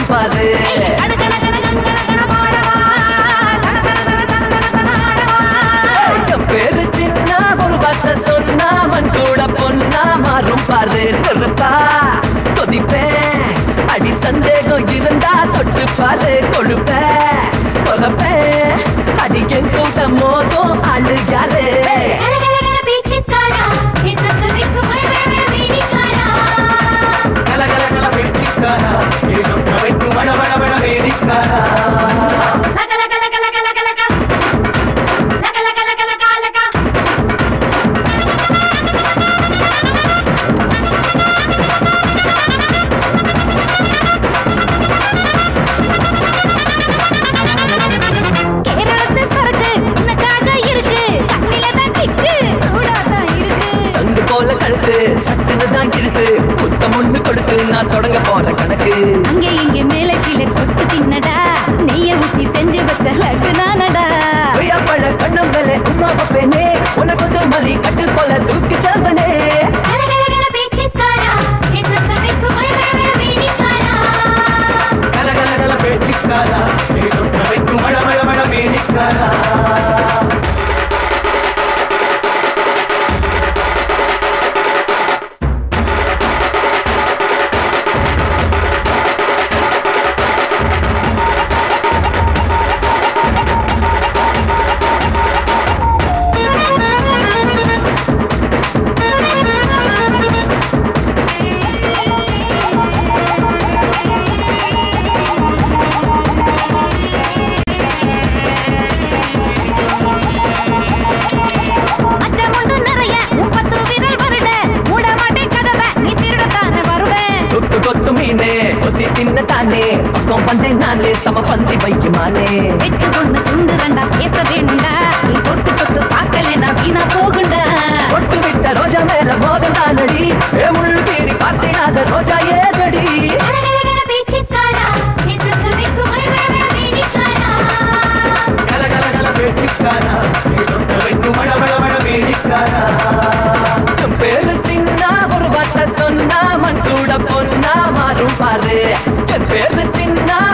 பாரு கண கண கண கண கண கண பாடவா தன தன தன தன தன தன ஆடவா என் பேரு சின்ன ஒரு வார்த்தை சொன்னா மண் கூட பொன்னா மாறும் பாரு நெருப்பா கொதிப்பேன் அடி சந்தேகம் இருந்தா தொட்டு பாரு கொழுப்ப கொலப்பேன் அடி என் கூட்டம் மோதும் ஆளு யாரு கல கல கல பீச்சிக்காரா இசத்து விக்கு மழை வீடிக்காரா கல கல கல பேச்சுக்காரா நீ சொன்ன வைக்கும் வட வட வட வேடிக்காரா லக லக லக லக லக லக லக லக லக லக லக கேரளத்து சரக்கு உனக்காக இருக்கு கண்ணில தான் திக்கு சூடா தான் இருக்கு சங்கு போல கழுத்து சட்டுன்னு தான் இழுத்து புத்தம் ஒண்ணு கொடுத்து நான் தொடங்க போற கணக்கு அங்கே இங்கே மேல கீழே கொட்டு தின்னடா நெய்ய ஊத்தி செஞ்சு வச்ச லட்டு நானடா கொய்யா பழ கண்ணம் மேலே உமா பப்பேனே உனக்கு வந்து மலி கட்டு போல தூக்கி செல்வனே கல கல கல பேச்சுக்காரா நீ சொன்ன வைக்கும் வட வட வட வேடிக்காரா மச்சம் உண்டு நிறைய உன் பத்து விரல் வருட மூட மாட்டேன் கதவை நீ திருடத்தானே வருவேன் தொட்டு கொத்து மீனே கொத்தி தின்ன தானே பக்கம் வந்தேன் நானே சம பந்தி வைக்குமானே வெட்டு ஒண்ணு துண்டு ரெண்டா பேச வேணும்டா நீ தொட்டு தொட்டு பார்க்கலனா வீணா போகுண்டா தொட்டு விட்ட ரோஜா மேல மோகம் தானடி ஏ முள்ளு கீறி பார்த்தேனாத ரோஜா ஏதடி கல கல கல பேச்சுக்காரா நீ சொன்ன வைக்கும் வட வட வட வேடிக்காரா என் பேரு சின்ன ஒரு வார்த்தை சொன்னா மண் கூட பொன்னா மாறும் பாரு என் பேரு சின்ன